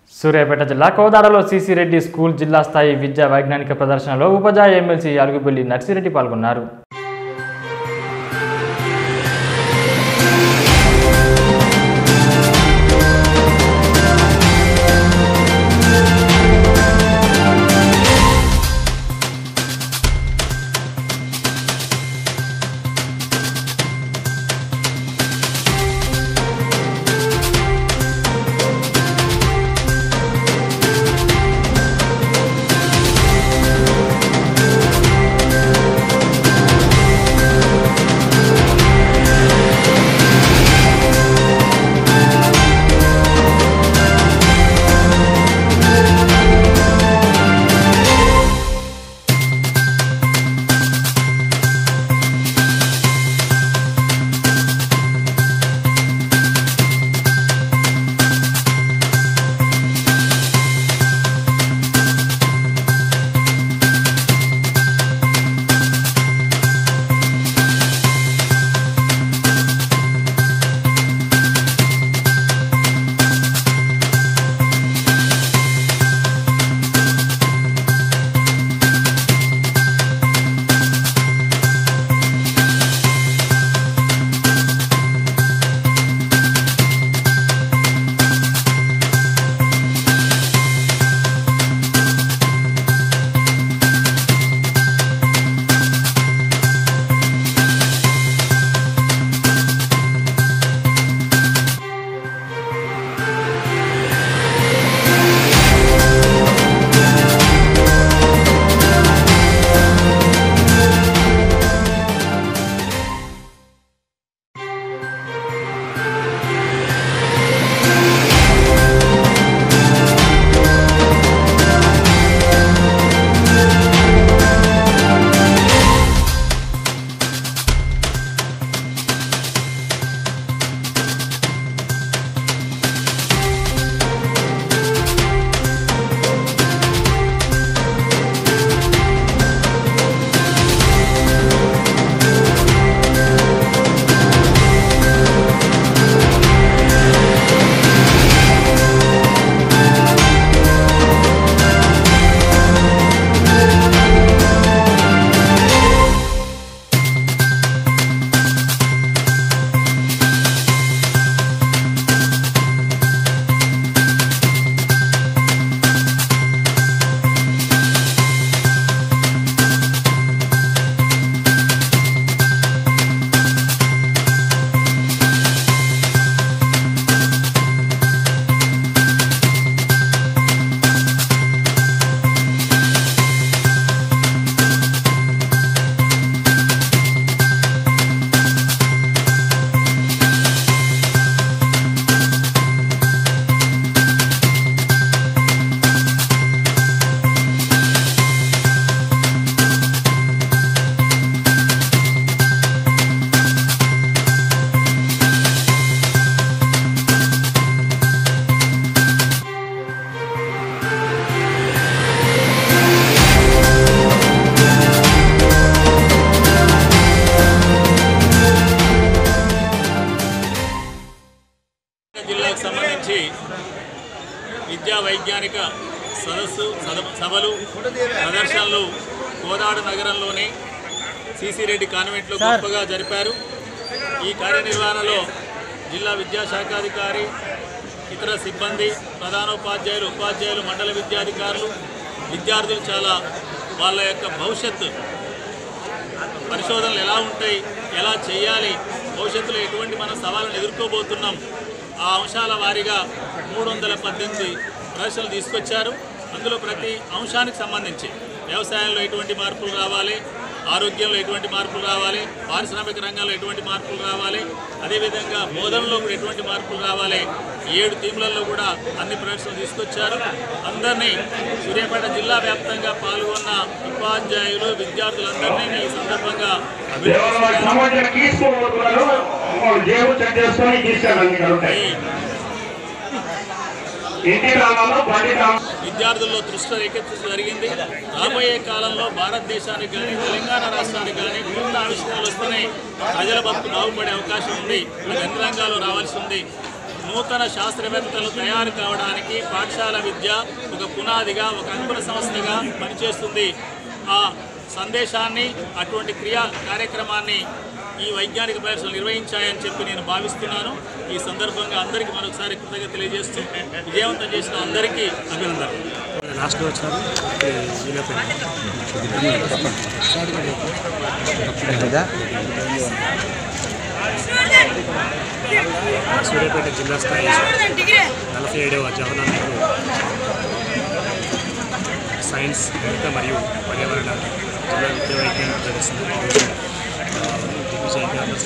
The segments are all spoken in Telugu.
సూర్యాపేట జిల్లా కోదాడలో సీసీ రెడ్డి స్కూల్ జిల్లా స్థాయి విద్యా వైజ్ఞానిక ప్రదర్శనలో ఉపాధ్యాయ ఎమ్మెల్సీ అలుగుబెల్లి నర్సిరెడ్డి పాల్గొన్నారు జిల్లాకు సంబంధించి విద్యా వైజ్ఞానిక సదస్సు సద- సభలు ప్రదర్శనలు కోదాడ నగరంలోని సిసి రెడ్డి కాన్వెంట్లో గొప్పగా జరిపారు ఈ కార్యనిర్వహణలో జిల్లా విద్యాశాఖాధికారి ఇతర సిబ్బంది ప్రధానోపాధ్యాయులు ఉపాధ్యాయులు మండల విద్యాధికారులు విద్యార్థులు చాలా వాళ్ళ యొక్క భవిష్యత్తు పరిశోధనలు ఎలా ఉంటాయి ఎలా చేయాలి భవిష్యత్తులో ఎటువంటి మన సవాళ్ళను ఎదుర్కోబోతున్నాం ఆ అంశాల వారీగా మూడు వందల పద్దెనిమిది ప్రదర్శనలు తీసుకొచ్చారు అందులో ప్రతి అంశానికి సంబంధించి వ్యవసాయంలో ఎటువంటి మార్పులు రావాలి ఆరోగ్యంలో ఎటువంటి మార్పులు రావాలి పారిశ్రామిక రంగంలో ఎటువంటి మార్పులు రావాలి అదేవిధంగా బోధనలో కూడా ఎటువంటి మార్పులు రావాలి ఏడు థీమ్లలో కూడా అన్ని ప్రదర్శనలు తీసుకొచ్చారు అందరినీ సూర్యాపేట జిల్లా వ్యాప్తంగా పాల్గొన్న ఉపాధ్యాయులు విద్యార్థులందరినీ ఈ సందర్భంగా దేవాలయ సమాజం తీసుకోబోతున్నారు వాళ్ళు జేబు చెక్ చేసుకొని తీసుకెళ్ళండి ఇక్కడ ఉంటాయి ఇంటి గ్రామాల్లో బండి గ్రామం విద్యార్థుల్లో దృష్టి రేకెత్తడం జరిగింది రాబోయే కాలంలో భారతదేశానికి కానీ తెలంగాణ రాష్ట్రానికి కానీ కొత్త ఆవిష్కరణలు వస్తున్నాయి ప్రజల బతుకు బాగుపడే అవకాశం ఉంది అది అన్ని రంగాల్లో రావాల్సి ఉంది నూతన శాస్త్రవేత్తలు తయారు కావడానికి పాఠశాల విద్య ఒక పునాదిగా ఒక అంకుర సంస్థగా పనిచేస్తుంది ఆ సందేశాన్ని అటువంటి క్రియా కార్యక్రమాన్ని ఈ వైజ్ఞానిక ప్రదర్శనలు నిర్వహించాయని చెప్పి నేను భావిస్తున్నాను ఈ సందర్భంగా అందరికీ మరొకసారి కృతజ్ఞత తెలియజేస్తూ విజయవంతం చేసిన అందరికీ అభినందనలు లాస్ట్లో వచ్చినారు వీళ్ళపై సూర్యాపేట జిల్లా స్థాయి నలభై ఏడవ జవహర్లాల్ నెహ్రూ సైన్స్ గణిత మరియు పర్యావరణ జిల్లా విద్యా వైజ్ఞానిక ప్రదర్శన ఈరోజు, ఆ, దిగ్విజయ క్యాంపస్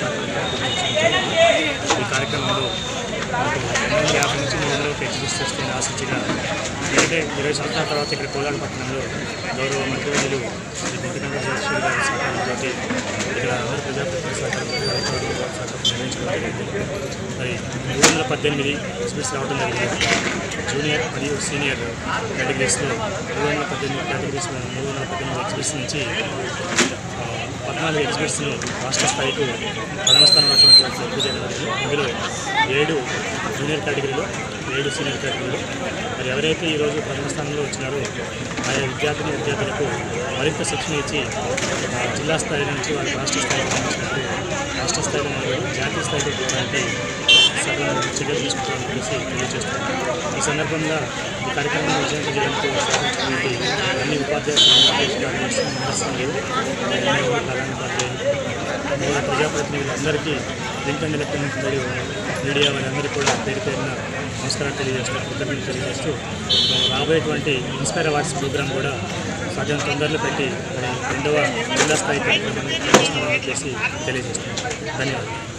ఈ కార్యక్రమంలో మనకు యాభై నుంచి మూడు వందల ఎగ్జిబిట్స్ వస్తాయని ఆశించిన ఎందుకంటే ఇరవై సంవత్సరాల తర్వాత ఇక్కడ కోలాడ పట్టణంలో గౌరవ మంత్రివర్యులు శ్రీ వెంకటరమణ జోషి గారి సహకారంతో ఇక్కడ అందరు ప్రజాప్రతినిధుల సహకారంతో రైతుల సహకారంతో నిర్వహించడం జరిగింది మరి మూడు వందల పద్దెనిమిది ఎగ్జిబిట్స్ రావడం జరిగింది జూనియర్ మరియు సీనియర్ కేటగిరీస్లో మూడు వందల పద్దెనిమిది కేటగిరీస్ మూడు వందల పద్దెనిమిది ఎగ్జిబిట్స్ నుంచి ఆ, పద్నాలుగు ఎగ్జిబిట్స్ను రాష్ట్ర స్థాయికి ప్రథమ స్థానం ఉన్నటువంటి వాటిని ఎంపిక చేయడం జరిగింది ఇందులో ఏడు జూనియర్ కేటగిరీలో ఏడు సీనియర్ కేటగిరీలో మరి ఎవరైతే ఈరోజు ప్రథమ స్థానంలో వచ్చినారో ఆయా విద్యార్థిని విద్యార్థులకు మరింత శిక్షణ ఇచ్చి ఆ, జిల్లా స్థాయి నుంచి వాళ్ళకి రాష్ట్ర స్థాయికి సంబంధించినట్టు రాష్ట్ర స్థాయిలో నిలబడి జాతీయ స్థాయికి పోవడానికి సగం చర్యలు తీసుకుంటామని చెప్పేసి తెలియజేస్తున్నాను ఈ సందర్భంగా ఈ కార్యక్రమాన్ని విజయం చేయడానికి సహకరించినటువంటి అన్ని ఉపాధ్యాయ సంఘాలు ప్రధాన ఉపాధ్యాయులు మూడు ప్రజాప్రతినిధులందరికీ ప్రింట్ అండ్ ఎలక్ట్రానిక్ మరియు మీడియా వారందరికీ కూడా పేరు పేరున నమస్కారం తెలియజేస్తూ కృతజ్ఞతలు తెలియజేస్తూ రాబోయేటువంటి ఇన్స్పైర్ అవార్డ్స్ ప్రోగ్రామ్ కూడా సగం తొందరలో పెట్టి మరి రెండవ జిల్లా స్థాయి కార్యక్రమాన్ని నిర్వహిస్తున్నామని చెప్పేసి తెలియజేస్తున్నాను ధన్యవాదాలు